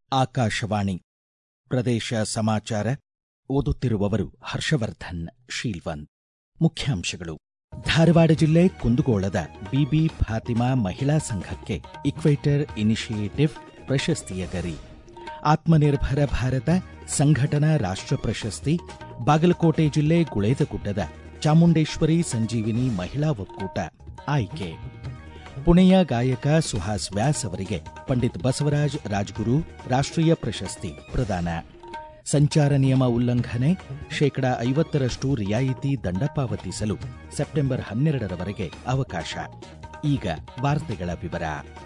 ಆಕಾಶವಾಣಿ ಪ್ರದೇಶ ಸಮಾಚಾರ ಓದುತ್ತಿರುವವರು ಹರ್ಷವರ್ಧನ್ ಶೀಲ್ವಂತ್ ಮುಖ್ಯಾಂಶಗಳು ಧಾರವಾಡ ಜಿಲ್ಲೆ ಕುಂದಗೋಳದ ಬಿಬಿ ಫಾತಿಮಾ ಮಹಿಳಾ ಸಂಘಕ್ಕೆ ಇಕ್ವೇಟರ್ ಇನಿಷಿಯೇಟಿವ್ ಪ್ರಶಸ್ತಿಯ ಗರಿ ಆತ್ಮನಿರ್ಭರ ಭಾರತ ಸಂಘಟನಾ ರಾಷ್ಟ್ರ ಪ್ರಶಸ್ತಿ ಬಾಗಲಕೋಟೆ ಜಿಲ್ಲೆ ಗುಳೇದಗುಡ್ಡದ ಚಾಮುಂಡೇಶ್ವರಿ ಸಂಜೀವಿನಿ ಮಹಿಳಾ ಒಕ್ಕೂಟ ಆಯ್ಕೆ ಪುಣೆಯ ಗಾಯಕ ಸುಹಾಸ್ ವ್ಯಾಸ್ ಅವರಿಗೆ ಪಂಡಿತ್ ಬಸವರಾಜ್ ರಾಜ್ಗುರು ರಾಷ್ಟ್ರೀಯ ಪ್ರಶಸ್ತಿ ಪ್ರದಾನ ಸಂಚಾರ ನಿಯಮ ಉಲ್ಲಂಘನೆ ಶೇಕಡಾ ಐವತ್ತರಷ್ಟು ರಿಯಾಯಿತಿ ದಂಡ ಪಾವತಿಸಲು ಸೆಪ್ಟೆಂಬರ್ ಹನ್ನೆರಡರವರೆಗೆ ಅವಕಾಶ ಈಗ ವಾರ್ತೆಗಳ ವಿವರ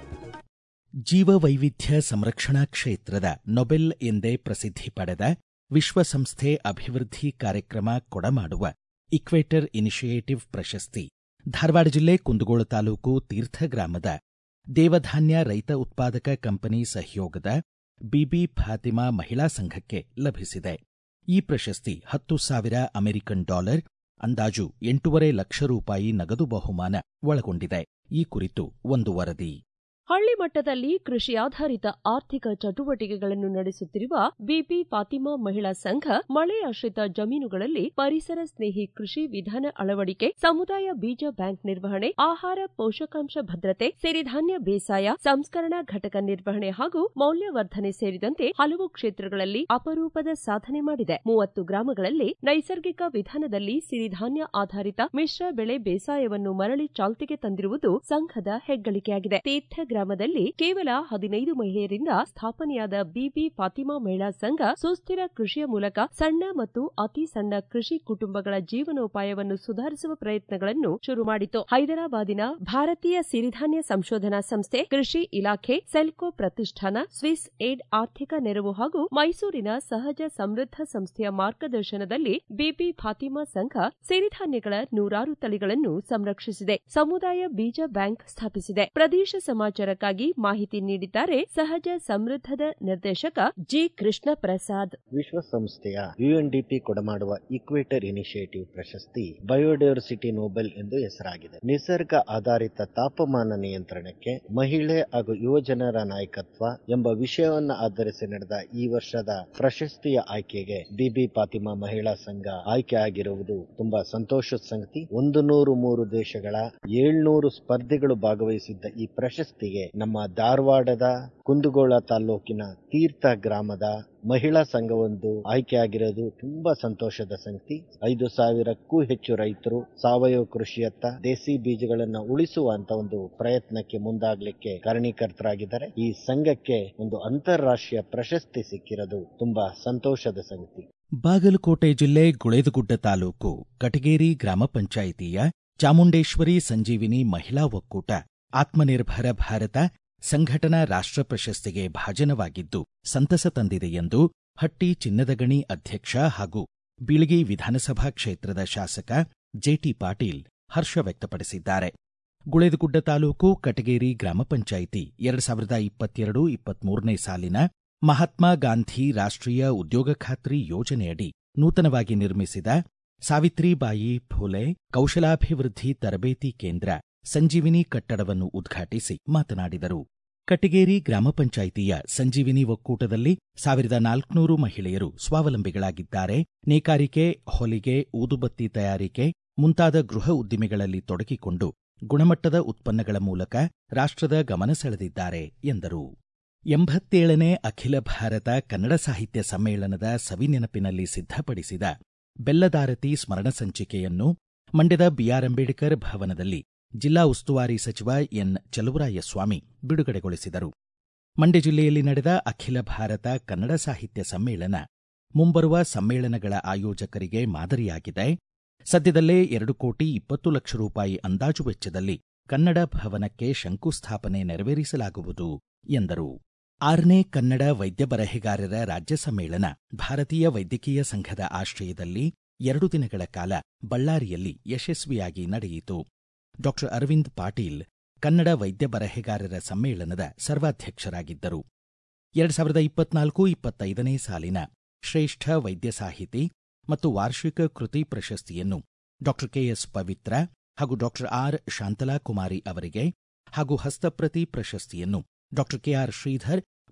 ಜೀವವೈವಿಧ್ಯ ಸಂರಕ್ಷಣಾ ಕ್ಷೇತ್ರದ ನೊಬೆಲ್ ಎಂದೇ ಪ್ರಸಿದ್ಧಿ ಪಡೆದ ವಿಶ್ವಸಂಸ್ಥೆ ಅಭಿವೃದ್ಧಿ ಕಾರ್ಯಕ್ರಮ ಕೊಡಮಾಡುವ ಇಕ್ವೇಟರ್ ಇನಿಷಿಯೇಟಿವ್ ಪ್ರಶಸ್ತಿ ಧಾರವಾಡ ಜಿಲ್ಲೆ ಕುಂದಗೋಳ ತಾಲೂಕು ತೀರ್ಥ ಗ್ರಾಮದ ದೇವಧಾನ್ಯ ರೈತ ಉತ್ಪಾದಕ ಕಂಪನಿ ಸಹಯೋಗದ ಬಿಬಿ ಫಾತಿಮಾ ಮಹಿಳಾ ಸಂಘಕ್ಕೆ ಲಭಿಸಿದೆ ಈ ಪ್ರಶಸ್ತಿ ಹತ್ತು ಸಾವಿರ ಅಮೆರಿಕನ್ ಡಾಲರ್ ಅಂದಾಜು ಎಂಟೂವರೆ ಲಕ್ಷ ರೂಪಾಯಿ ನಗದು ಬಹುಮಾನ ಒಳಗೊಂಡಿದೆ ಈ ಕುರಿತು ಒಂದು ವರದಿ ಹಳ್ಳಿ ಮಟ್ಟದಲ್ಲಿ ಕೃಷಿ ಆಧಾರಿತ ಆರ್ಥಿಕ ಚಟುವಟಿಕೆಗಳನ್ನು ನಡೆಸುತ್ತಿರುವ ಬಿಪಿ ಫಾತಿಮಾ ಮಹಿಳಾ ಸಂಘ ಮಳೆ ಆಶ್ರಿತ ಜಮೀನುಗಳಲ್ಲಿ ಪರಿಸರ ಸ್ನೇಹಿ ಕೃಷಿ ವಿಧಾನ ಅಳವಡಿಕೆ ಸಮುದಾಯ ಬೀಜ ಬ್ಯಾಂಕ್ ನಿರ್ವಹಣೆ ಆಹಾರ ಪೋಷಕಾಂಶ ಭದ್ರತೆ ಸಿರಿಧಾನ್ಯ ಬೇಸಾಯ ಸಂಸ್ಕರಣಾ ಘಟಕ ನಿರ್ವಹಣೆ ಹಾಗೂ ಮೌಲ್ಯವರ್ಧನೆ ಸೇರಿದಂತೆ ಹಲವು ಕ್ಷೇತ್ರಗಳಲ್ಲಿ ಅಪರೂಪದ ಸಾಧನೆ ಮಾಡಿದೆ ಮೂವತ್ತು ಗ್ರಾಮಗಳಲ್ಲಿ ನೈಸರ್ಗಿಕ ವಿಧಾನದಲ್ಲಿ ಸಿರಿಧಾನ್ಯ ಆಧಾರಿತ ಮಿಶ್ರ ಬೆಳೆ ಬೇಸಾಯವನ್ನು ಮರಳಿ ಚಾಲ್ತಿಗೆ ತಂದಿರುವುದು ಸಂಘದ ಹೆಗ್ಗಳಿಕೆಯಾಗಿದೆ ತೀರ್ಥ ಗ್ರಾಮದಲ್ಲಿ ಕೇವಲ ಹದಿನೈದು ಮಹಿಳೆಯರಿಂದ ಸ್ಥಾಪನೆಯಾದ ಬಿಬಿ ಫಾತಿಮಾ ಮಹಿಳಾ ಸಂಘ ಸುಸ್ಥಿರ ಕೃಷಿಯ ಮೂಲಕ ಸಣ್ಣ ಮತ್ತು ಅತಿ ಸಣ್ಣ ಕೃಷಿ ಕುಟುಂಬಗಳ ಜೀವನೋಪಾಯವನ್ನು ಸುಧಾರಿಸುವ ಪ್ರಯತ್ನಗಳನ್ನು ಶುರು ಮಾಡಿತು ಹೈದರಾಬಾದಿನ ಭಾರತೀಯ ಸಿರಿಧಾನ್ಯ ಸಂಶೋಧನಾ ಸಂಸ್ಥೆ ಕೃಷಿ ಇಲಾಖೆ ಸೆಲ್ಕೋ ಪ್ರತಿಷ್ಠಾನ ಸ್ವಿಸ್ ಏಡ್ ಆರ್ಥಿಕ ನೆರವು ಹಾಗೂ ಮೈಸೂರಿನ ಸಹಜ ಸಮೃದ್ಧ ಸಂಸ್ಥೆಯ ಮಾರ್ಗದರ್ಶನದಲ್ಲಿ ಬಿಬಿ ಫಾತಿಮಾ ಸಂಘ ಸಿರಿಧಾನ್ಯಗಳ ನೂರಾರು ತಳಿಗಳನ್ನು ಸಂರಕ್ಷಿಸಿದೆ ಸಮುದಾಯ ಬೀಜ ಬ್ಯಾಂಕ್ ಸ್ಥಾಪಿಸಿದೆ ಪ್ರದೇಶ ಸಮಾಚಾರಕ್ಕಾಗಿ ಮಾಹಿತಿ ನೀಡಿದ್ದಾರೆ ಸಹಜ ಸಮೃದ್ಧದ ನಿರ್ದೇಶಕ ಜಿ ಕೃಷ್ಣ ಪ್ರಸಾದ್ ವಿಶ್ವಸಂಸ್ಥೆಯ ಯುಎನ್ಡಿಪಿ ಕೊಡಮಾಡುವ ಇಕ್ವೇಟರ್ ಇನಿಷಿಯೇಟಿವ್ ಪ್ರಶಸ್ತಿ ಬಯೋಡೈವರ್ಸಿಟಿ ನೋಬೆಲ್ ಎಂದು ಹೆಸರಾಗಿದೆ ನಿಸರ್ಗ ಆಧಾರಿತ ತಾಪಮಾನ ನಿಯಂತ್ರಣಕ್ಕೆ ಮಹಿಳೆ ಹಾಗೂ ಯುವಜನರ ನಾಯಕತ್ವ ಎಂಬ ವಿಷಯವನ್ನ ಆಧರಿಸಿ ನಡೆದ ಈ ವರ್ಷದ ಪ್ರಶಸ್ತಿಯ ಆಯ್ಕೆಗೆ ಬಿಬಿ ಫಾತಿಮಾ ಮಹಿಳಾ ಸಂಘ ಆಯ್ಕೆ ಆಗಿರುವುದು ತುಂಬಾ ಸಂತೋಷದ ಸಂಗತಿ ಒಂದು ನೂರು ಮೂರು ದೇಶಗಳ ಏಳ್ನೂರು ಸ್ಪರ್ಧಿಗಳು ಭಾಗವಹಿಸಿದ್ದ ಈ ಪ್ರಶಸ್ತಿಗೆ ನಮ್ಮ ಧಾರವಾಡದ ಕುಂದಗೋಳ ತಾಲೂಕಿನ ತೀರ್ಥ ಗ್ರಾಮದ ಮಹಿಳಾ ಸಂಘವೊಂದು ಆಯ್ಕೆಯಾಗಿರೋದು ತುಂಬಾ ಸಂತೋಷದ ಸಂಗತಿ ಐದು ಸಾವಿರಕ್ಕೂ ಹೆಚ್ಚು ರೈತರು ಸಾವಯವ ಕೃಷಿಯತ್ತ ದೇಸಿ ಬೀಜಗಳನ್ನ ಉಳಿಸುವಂತ ಒಂದು ಪ್ರಯತ್ನಕ್ಕೆ ಮುಂದಾಗ್ಲಿಕ್ಕೆ ಕಾರಣೀಕರ್ತರಾಗಿದ್ದಾರೆ ಈ ಸಂಘಕ್ಕೆ ಒಂದು ಅಂತಾರಾಷ್ಟ್ರೀಯ ಪ್ರಶಸ್ತಿ ಸಿಕ್ಕಿರೋದು ತುಂಬಾ ಸಂತೋಷದ ಸಂಗತಿ ಬಾಗಲಕೋಟೆ ಜಿಲ್ಲೆ ಗುಳೇದಗುಡ್ಡ ತಾಲೂಕು ಕಟಗೇರಿ ಗ್ರಾಮ ಪಂಚಾಯಿತಿಯ ಚಾಮುಂಡೇಶ್ವರಿ ಸಂಜೀವಿನಿ ಮಹಿಳಾ ಒಕ್ಕೂಟ ಆತ್ಮನಿರ್ಭರ ಭಾರತ ಸಂಘಟನಾ ರಾಷ್ಟ್ರ ಪ್ರಶಸ್ತಿಗೆ ಭಾಜನವಾಗಿದ್ದು ಸಂತಸ ತಂದಿದೆ ಎಂದು ಹಟ್ಟಿ ಚಿನ್ನದಗಣಿ ಅಧ್ಯಕ್ಷ ಹಾಗೂ ಬೀಳಗಿ ವಿಧಾನಸಭಾ ಕ್ಷೇತ್ರದ ಶಾಸಕ ಜೆಟಿ ಪಾಟೀಲ್ ಹರ್ಷ ವ್ಯಕ್ತಪಡಿಸಿದ್ದಾರೆ ಗುಳೇದಗುಡ್ಡ ತಾಲೂಕು ಕಟಗೇರಿ ಗ್ರಾಮ ಪಂಚಾಯಿತಿ ಎರಡು ಸಾವಿರದ ಇಪ್ಪತ್ತೆರಡು ಇಪ್ಪತ್ಮೂರನೇ ಸಾಲಿನ ಮಹಾತ್ಮ ಗಾಂಧಿ ರಾಷ್ಟ್ರೀಯ ಉದ್ಯೋಗ ಖಾತ್ರಿ ಯೋಜನೆಯಡಿ ನೂತನವಾಗಿ ನಿರ್ಮಿಸಿದ ಸಾವಿತ್ರಿಬಾಯಿ ಫುಲೆ ಕೌಶಲಾಭಿವೃದ್ಧಿ ತರಬೇತಿ ಕೇಂದ್ರ ಸಂಜೀವಿನಿ ಕಟ್ಟಡವನ್ನು ಉದ್ಘಾಟಿಸಿ ಮಾತನಾಡಿದರು ಕಟಗೇರಿ ಗ್ರಾಮ ಪಂಚಾಯಿತಿಯ ಸಂಜೀವಿನಿ ಒಕ್ಕೂಟದಲ್ಲಿ ಸಾವಿರದ ನಾಲ್ಕುನೂರು ಮಹಿಳೆಯರು ಸ್ವಾವಲಂಬಿಗಳಾಗಿದ್ದಾರೆ ನೇಕಾರಿಕೆ ಹೊಲಿಗೆ ಊದುಬತ್ತಿ ತಯಾರಿಕೆ ಮುಂತಾದ ಗೃಹ ಉದ್ದಿಮೆಗಳಲ್ಲಿ ತೊಡಗಿಕೊಂಡು ಗುಣಮಟ್ಟದ ಉತ್ಪನ್ನಗಳ ಮೂಲಕ ರಾಷ್ಟ್ರದ ಗಮನ ಸೆಳೆದಿದ್ದಾರೆ ಎಂದರು ಎಂಬತ್ತೇಳನೇ ಅಖಿಲ ಭಾರತ ಕನ್ನಡ ಸಾಹಿತ್ಯ ಸಮ್ಮೇಳನದ ಸವಿನೆನಪಿನಲ್ಲಿ ಸಿದ್ಧಪಡಿಸಿದ ಬೆಲ್ಲದಾರತಿ ಸ್ಮರಣ ಸಂಚಿಕೆಯನ್ನು ಮಂಡ್ಯದ ಬಿಆರ್ ಅಂಬೇಡ್ಕರ್ ಭವನದಲ್ಲಿ ಜಿಲ್ಲಾ ಉಸ್ತುವಾರಿ ಸಚಿವ ಎನ್ ಚಲುವರಾಯಸ್ವಾಮಿ ಬಿಡುಗಡೆಗೊಳಿಸಿದರು ಮಂಡ್ಯ ಜಿಲ್ಲೆಯಲ್ಲಿ ನಡೆದ ಅಖಿಲ ಭಾರತ ಕನ್ನಡ ಸಾಹಿತ್ಯ ಸಮ್ಮೇಳನ ಮುಂಬರುವ ಸಮ್ಮೇಳನಗಳ ಆಯೋಜಕರಿಗೆ ಮಾದರಿಯಾಗಿದೆ ಸದ್ಯದಲ್ಲೇ ಎರಡು ಕೋಟಿ ಇಪ್ಪತ್ತು ಲಕ್ಷ ರೂಪಾಯಿ ಅಂದಾಜು ವೆಚ್ಚದಲ್ಲಿ ಕನ್ನಡ ಭವನಕ್ಕೆ ಶಂಕುಸ್ಥಾಪನೆ ನೆರವೇರಿಸಲಾಗುವುದು ಎಂದರು ಆರನೇ ಕನ್ನಡ ವೈದ್ಯ ಬರಹೆಗಾರರ ರಾಜ್ಯ ಸಮ್ಮೇಳನ ಭಾರತೀಯ ವೈದ್ಯಕೀಯ ಸಂಘದ ಆಶ್ರಯದಲ್ಲಿ ಎರಡು ದಿನಗಳ ಕಾಲ ಬಳ್ಳಾರಿಯಲ್ಲಿ ಯಶಸ್ವಿಯಾಗಿ ನಡೆಯಿತು ಡಾಕ್ಟರ್ ಅರವಿಂದ್ ಪಾಟೀಲ್ ಕನ್ನಡ ವೈದ್ಯ ಬರಹೆಗಾರರ ಸಮ್ಮೇಳನದ ಸರ್ವಾಧ್ಯಕ್ಷರಾಗಿದ್ದರು ಎರಡು ಸಾವಿರದ ಇಪ್ಪತ್ನಾಲ್ಕು ಇಪ್ಪತ್ತೈದನೇ ಸಾಲಿನ ಶ್ರೇಷ್ಠ ವೈದ್ಯ ಸಾಹಿತಿ ಮತ್ತು ವಾರ್ಷಿಕ ಕೃತಿ ಪ್ರಶಸ್ತಿಯನ್ನು ಡಾಕ್ಟರ್ ಕೆಎಸ್ ಪವಿತ್ರ ಹಾಗೂ ಡಾಕ್ಟರ್ ಆರ್ ಶಾಂತಲಾ ಕುಮಾರಿ ಅವರಿಗೆ ಹಾಗೂ ಹಸ್ತಪ್ರತಿ ಪ್ರಶಸ್ತಿಯನ್ನು ಡಾಕ್ಟರ್ ಕೆಆರ್ ಶ್ರೀಧರ್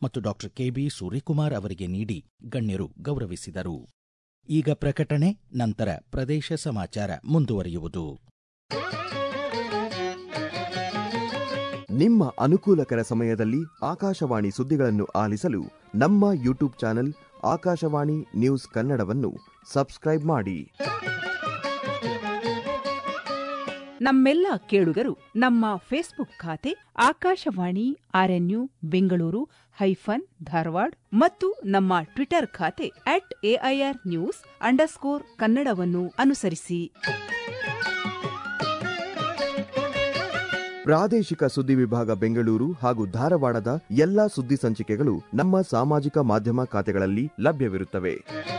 ಮತ್ತು ಡಾಕ್ಟರ್ ಕೆಬಿ ಸೂರ್ಯಕುಮಾರ್ ಅವರಿಗೆ ನೀಡಿ ಗಣ್ಯರು ಗೌರವಿಸಿದರು ಈಗ ಪ್ರಕಟಣೆ ನಂತರ ಪ್ರದೇಶ ಸಮಾಚಾರ ಮುಂದುವರಿಯುವುದು ನಿಮ್ಮ ಅನುಕೂಲಕರ ಸಮಯದಲ್ಲಿ ಆಕಾಶವಾಣಿ ಸುದ್ದಿಗಳನ್ನು ಆಲಿಸಲು ನಮ್ಮ ಯೂಟ್ಯೂಬ್ ಚಾನೆಲ್ ಆಕಾಶವಾಣಿ ನ್ಯೂಸ್ ಕನ್ನಡವನ್ನು ಸಬ್ಸ್ಕ್ರೈಬ್ ಮಾಡಿ ನಮ್ಮೆಲ್ಲ ಕೇಳುಗರು ನಮ್ಮ ಫೇಸ್ಬುಕ್ ಖಾತೆ ಆಕಾಶವಾಣಿ ಆರ್ಎನ್ಯು ಬೆಂಗಳೂರು ಹೈಫನ್ ಧಾರವಾಡ ಮತ್ತು ನಮ್ಮ ಟ್ವಿಟರ್ ಖಾತೆ ಅಟ್ ಎಐಆರ್ ನ್ಯೂಸ್ ಅಂಡರ್ಸ್ಕೋರ್ ಕನ್ನಡವನ್ನು ಅನುಸರಿಸಿ ಪ್ರಾದೇಶಿಕ ಸುದ್ದಿ ವಿಭಾಗ ಬೆಂಗಳೂರು ಹಾಗೂ ಧಾರವಾಡದ ಎಲ್ಲಾ ಸುದ್ದಿ ಸಂಚಿಕೆಗಳು ನಮ್ಮ ಸಾಮಾಜಿಕ ಮಾಧ್ಯಮ ಖಾತೆಗಳಲ್ಲಿ ಲಭ್ಯವಿರುತ್ತವೆ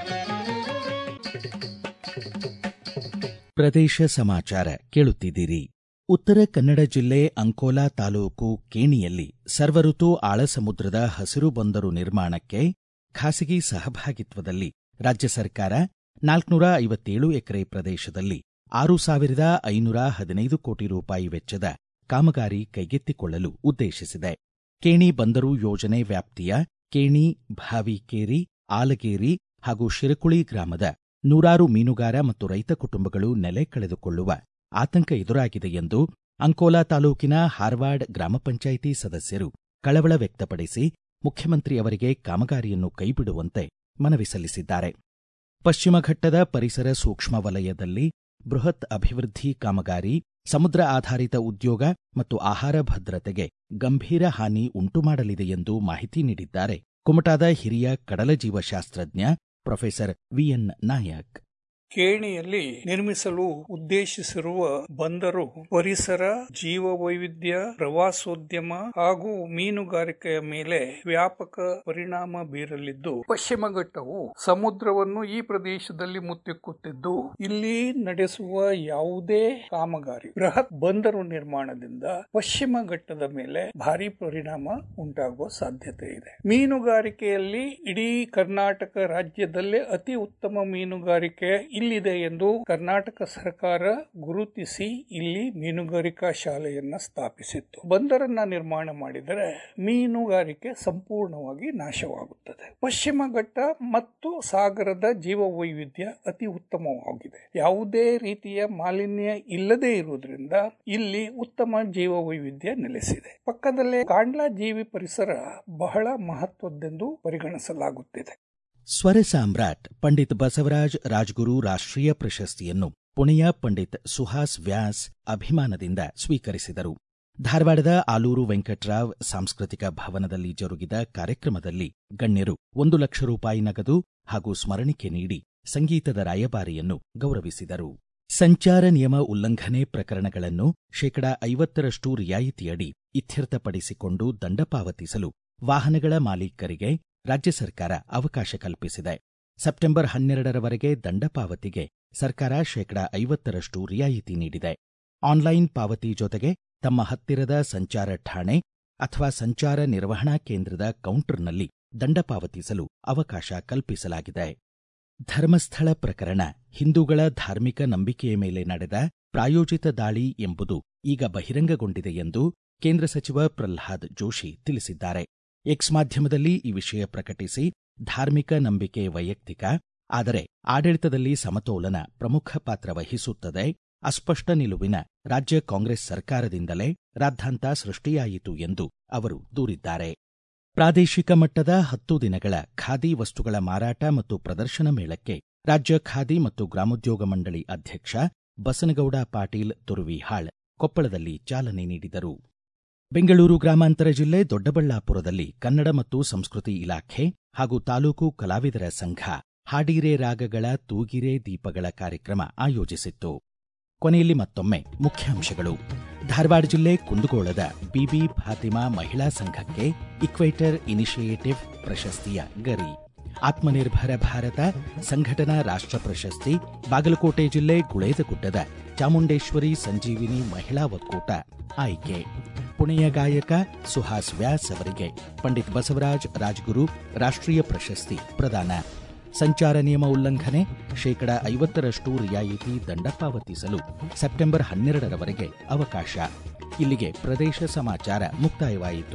ಪ್ರದೇಶ ಸಮಾಚಾರ ಕೇಳುತ್ತಿದ್ದೀರಿ ಉತ್ತರ ಕನ್ನಡ ಜಿಲ್ಲೆ ಅಂಕೋಲಾ ತಾಲೂಕು ಕೇಣಿಯಲ್ಲಿ ಸರ್ವಋತು ಆಳಸಮುದ್ರದ ಹಸಿರು ಬಂದರು ನಿರ್ಮಾಣಕ್ಕೆ ಖಾಸಗಿ ಸಹಭಾಗಿತ್ವದಲ್ಲಿ ರಾಜ್ಯ ಸರ್ಕಾರ ನಾಲ್ಕುನೂರ ಐವತ್ತೇಳು ಎಕರೆ ಪ್ರದೇಶದಲ್ಲಿ ಆರು ಸಾವಿರದ ಐನೂರ ಹದಿನೈದು ಕೋಟಿ ರೂಪಾಯಿ ವೆಚ್ಚದ ಕಾಮಗಾರಿ ಕೈಗೆತ್ತಿಕೊಳ್ಳಲು ಉದ್ದೇಶಿಸಿದೆ ಕೇಣಿ ಬಂದರು ಯೋಜನೆ ವ್ಯಾಪ್ತಿಯ ಕೇಣಿ ಭಾವಿಕೇರಿ ಆಲಗೇರಿ ಹಾಗೂ ಶಿರಕುಳಿ ಗ್ರಾಮದ ನೂರಾರು ಮೀನುಗಾರ ಮತ್ತು ರೈತ ಕುಟುಂಬಗಳು ನೆಲೆ ಕಳೆದುಕೊಳ್ಳುವ ಆತಂಕ ಎದುರಾಗಿದೆ ಎಂದು ಅಂಕೋಲಾ ತಾಲೂಕಿನ ಹಾರ್ವಾಡ್ ಗ್ರಾಮ ಪಂಚಾಯಿತಿ ಸದಸ್ಯರು ಕಳವಳ ವ್ಯಕ್ತಪಡಿಸಿ ಮುಖ್ಯಮಂತ್ರಿ ಅವರಿಗೆ ಕಾಮಗಾರಿಯನ್ನು ಕೈಬಿಡುವಂತೆ ಮನವಿ ಸಲ್ಲಿಸಿದ್ದಾರೆ ಪಶ್ಚಿಮ ಘಟ್ಟದ ಪರಿಸರ ಸೂಕ್ಷ್ಮ ವಲಯದಲ್ಲಿ ಬೃಹತ್ ಅಭಿವೃದ್ಧಿ ಕಾಮಗಾರಿ ಸಮುದ್ರ ಆಧಾರಿತ ಉದ್ಯೋಗ ಮತ್ತು ಆಹಾರ ಭದ್ರತೆಗೆ ಗಂಭೀರ ಹಾನಿ ಉಂಟುಮಾಡಲಿದೆ ಎಂದು ಮಾಹಿತಿ ನೀಡಿದ್ದಾರೆ ಕುಮಟಾದ ಹಿರಿಯ ಕಡಲ ಜೀವಶಾಸ್ತ್ರಜ್ಞ ಪ್ರೊಫೆಸರ್ ವಿಎನ್ ನಾಯಕ್ ಕೇಣಿಯಲ್ಲಿ ನಿರ್ಮಿಸಲು ಉದ್ದೇಶಿಸಿರುವ ಬಂದರು ಪರಿಸರ ಜೀವ ವೈವಿಧ್ಯ ಪ್ರವಾಸೋದ್ಯಮ ಹಾಗೂ ಮೀನುಗಾರಿಕೆಯ ಮೇಲೆ ವ್ಯಾಪಕ ಪರಿಣಾಮ ಬೀರಲಿದ್ದು ಪಶ್ಚಿಮ ಘಟ್ಟವು ಸಮುದ್ರವನ್ನು ಈ ಪ್ರದೇಶದಲ್ಲಿ ಮುತ್ತಿಕ್ಕುತ್ತಿದ್ದು ಇಲ್ಲಿ ನಡೆಸುವ ಯಾವುದೇ ಕಾಮಗಾರಿ ಬೃಹತ್ ಬಂದರು ನಿರ್ಮಾಣದಿಂದ ಪಶ್ಚಿಮ ಘಟ್ಟದ ಮೇಲೆ ಭಾರಿ ಪರಿಣಾಮ ಉಂಟಾಗುವ ಸಾಧ್ಯತೆ ಇದೆ ಮೀನುಗಾರಿಕೆಯಲ್ಲಿ ಇಡೀ ಕರ್ನಾಟಕ ರಾಜ್ಯದಲ್ಲೇ ಅತಿ ಉತ್ತಮ ಮೀನುಗಾರಿಕೆ ಇಲ್ಲಿದೆ ಎಂದು ಕರ್ನಾಟಕ ಸರ್ಕಾರ ಗುರುತಿಸಿ ಇಲ್ಲಿ ಮೀನುಗಾರಿಕಾ ಶಾಲೆಯನ್ನ ಸ್ಥಾಪಿಸಿತ್ತು ಬಂದರನ್ನ ನಿರ್ಮಾಣ ಮಾಡಿದರೆ ಮೀನುಗಾರಿಕೆ ಸಂಪೂರ್ಣವಾಗಿ ನಾಶವಾಗುತ್ತದೆ ಪಶ್ಚಿಮ ಘಟ್ಟ ಮತ್ತು ಸಾಗರದ ಜೀವ ವೈವಿಧ್ಯ ಅತಿ ಉತ್ತಮವಾಗಿದೆ ಯಾವುದೇ ರೀತಿಯ ಮಾಲಿನ್ಯ ಇಲ್ಲದೆ ಇರುವುದರಿಂದ ಇಲ್ಲಿ ಉತ್ತಮ ಜೀವ ವೈವಿಧ್ಯ ನೆಲೆಸಿದೆ ಪಕ್ಕದಲ್ಲೇ ಕಾಂಡ್ಲಾ ಜೀವಿ ಪರಿಸರ ಬಹಳ ಮಹತ್ವದ್ದೆಂದು ಪರಿಗಣಿಸಲಾಗುತ್ತಿದೆ ಸ್ವರ ಸಾಮ್ರಾಟ್ ಪಂಡಿತ್ ಬಸವರಾಜ್ ರಾಜ್ಗುರು ರಾಷ್ಟ್ರೀಯ ಪ್ರಶಸ್ತಿಯನ್ನು ಪುಣೆಯ ಪಂಡಿತ್ ಸುಹಾಸ್ ವ್ಯಾಸ್ ಅಭಿಮಾನದಿಂದ ಸ್ವೀಕರಿಸಿದರು ಧಾರವಾಡದ ಆಲೂರು ವೆಂಕಟ್ರಾವ್ ಸಾಂಸ್ಕೃತಿಕ ಭವನದಲ್ಲಿ ಜರುಗಿದ ಕಾರ್ಯಕ್ರಮದಲ್ಲಿ ಗಣ್ಯರು ಒಂದು ಲಕ್ಷ ರೂಪಾಯಿ ನಗದು ಹಾಗೂ ಸ್ಮರಣಿಕೆ ನೀಡಿ ಸಂಗೀತದ ರಾಯಭಾರಿಯನ್ನು ಗೌರವಿಸಿದರು ಸಂಚಾರ ನಿಯಮ ಉಲ್ಲಂಘನೆ ಪ್ರಕರಣಗಳನ್ನು ಶೇಕಡಾ ಐವತ್ತರಷ್ಟು ರಿಯಾಯಿತಿಯಡಿ ಇತ್ಯರ್ಥಪಡಿಸಿಕೊಂಡು ದಂಡ ಪಾವತಿಸಲು ವಾಹನಗಳ ಮಾಲೀಕರಿಗೆ ರಾಜ್ಯ ಸರ್ಕಾರ ಅವಕಾಶ ಕಲ್ಪಿಸಿದೆ ಸೆಪ್ಟೆಂಬರ್ ಹನ್ನೆರಡರವರೆಗೆ ದಂಡ ಪಾವತಿಗೆ ಸರ್ಕಾರ ಶೇಕಡಾ ಐವತ್ತರಷ್ಟು ರಿಯಾಯಿತಿ ನೀಡಿದೆ ಆನ್ಲೈನ್ ಪಾವತಿ ಜೊತೆಗೆ ತಮ್ಮ ಹತ್ತಿರದ ಸಂಚಾರ ಠಾಣೆ ಅಥವಾ ಸಂಚಾರ ನಿರ್ವಹಣಾ ಕೇಂದ್ರದ ಕೌಂಟರ್ನಲ್ಲಿ ದಂಡ ಪಾವತಿಸಲು ಅವಕಾಶ ಕಲ್ಪಿಸಲಾಗಿದೆ ಧರ್ಮಸ್ಥಳ ಪ್ರಕರಣ ಹಿಂದೂಗಳ ಧಾರ್ಮಿಕ ನಂಬಿಕೆಯ ಮೇಲೆ ನಡೆದ ಪ್ರಾಯೋಜಿತ ದಾಳಿ ಎಂಬುದು ಈಗ ಬಹಿರಂಗಗೊಂಡಿದೆ ಎಂದು ಕೇಂದ್ರ ಸಚಿವ ಪ್ರಲ್ಹಾದ್ ಜೋಶಿ ತಿಳಿಸಿದ್ದಾರೆ ಎಕ್ಸ್ ಮಾಧ್ಯಮದಲ್ಲಿ ಈ ವಿಷಯ ಪ್ರಕಟಿಸಿ ಧಾರ್ಮಿಕ ನಂಬಿಕೆ ವೈಯಕ್ತಿಕ ಆದರೆ ಆಡಳಿತದಲ್ಲಿ ಸಮತೋಲನ ಪ್ರಮುಖ ಪಾತ್ರ ವಹಿಸುತ್ತದೆ ಅಸ್ಪಷ್ಟ ನಿಲುವಿನ ರಾಜ್ಯ ಕಾಂಗ್ರೆಸ್ ಸರ್ಕಾರದಿಂದಲೇ ರಾದ್ಧಾಂತ ಸೃಷ್ಟಿಯಾಯಿತು ಎಂದು ಅವರು ದೂರಿದ್ದಾರೆ ಪ್ರಾದೇಶಿಕ ಮಟ್ಟದ ಹತ್ತು ದಿನಗಳ ಖಾದಿ ವಸ್ತುಗಳ ಮಾರಾಟ ಮತ್ತು ಪ್ರದರ್ಶನ ಮೇಳಕ್ಕೆ ರಾಜ್ಯ ಖಾದಿ ಮತ್ತು ಗ್ರಾಮೋದ್ಯೋಗ ಮಂಡಳಿ ಅಧ್ಯಕ್ಷ ಬಸನಗೌಡ ಪಾಟೀಲ್ ತುರುವಿಹಾಳ್ ಕೊಪ್ಪಳದಲ್ಲಿ ಚಾಲನೆ ನೀಡಿದರು ಬೆಂಗಳೂರು ಗ್ರಾಮಾಂತರ ಜಿಲ್ಲೆ ದೊಡ್ಡಬಳ್ಳಾಪುರದಲ್ಲಿ ಕನ್ನಡ ಮತ್ತು ಸಂಸ್ಕೃತಿ ಇಲಾಖೆ ಹಾಗೂ ತಾಲೂಕು ಕಲಾವಿದರ ಸಂಘ ಹಾಡಿರೆ ರಾಗಗಳ ತೂಗಿರೆ ದೀಪಗಳ ಕಾರ್ಯಕ್ರಮ ಆಯೋಜಿಸಿತ್ತು ಕೊನೆಯಲ್ಲಿ ಮತ್ತೊಮ್ಮೆ ಮುಖ್ಯಾಂಶಗಳು ಧಾರವಾಡ ಜಿಲ್ಲೆ ಕುಂದಗೋಳದ ಬಿಬಿ ಫಾತಿಮಾ ಮಹಿಳಾ ಸಂಘಕ್ಕೆ ಇಕ್ವೈಟರ್ ಇನಿಷಿಯೇಟಿವ್ ಪ್ರಶಸ್ತಿಯ ಗರಿ ಆತ್ಮನಿರ್ಭರ ಭಾರತ ಸಂಘಟನಾ ರಾಷ್ಟ್ರ ಪ್ರಶಸ್ತಿ ಬಾಗಲಕೋಟೆ ಜಿಲ್ಲೆ ಗುಳೇದಗುಡ್ಡದ ಚಾಮುಂಡೇಶ್ವರಿ ಸಂಜೀವಿನಿ ಮಹಿಳಾ ಒಕ್ಕೂಟ ಆಯ್ಕೆ ಪುಣೆಯ ಗಾಯಕ ಸುಹಾಸ್ ವ್ಯಾಸ್ ಅವರಿಗೆ ಪಂಡಿತ್ ಬಸವರಾಜ್ ರಾಜ್ಗುರು ರಾಷ್ಟ್ರೀಯ ಪ್ರಶಸ್ತಿ ಪ್ರದಾನ ಸಂಚಾರ ನಿಯಮ ಉಲ್ಲಂಘನೆ ಶೇಕಡ ಐವತ್ತರಷ್ಟು ರಿಯಾಯಿತಿ ದಂಡ ಪಾವತಿಸಲು ಸೆಪ್ಟೆಂಬರ್ ಹನ್ನೆರಡರವರೆಗೆ ಅವಕಾಶ ಇಲ್ಲಿಗೆ ಪ್ರದೇಶ ಸಮಾಚಾರ ಮುಕ್ತಾಯವಾಯಿತು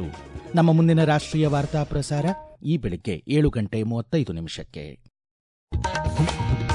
ನಮ್ಮ ಮುಂದಿನ ರಾಷ್ಟ್ರೀಯ ವಾರ್ತಾ ಪ್ರಸಾರ ಈ ಬೆಳಿಗ್ಗೆ ಏಳು ಗಂಟೆ ಮೂವತ್ತೈದು ನಿಮಿಷಕ್ಕೆ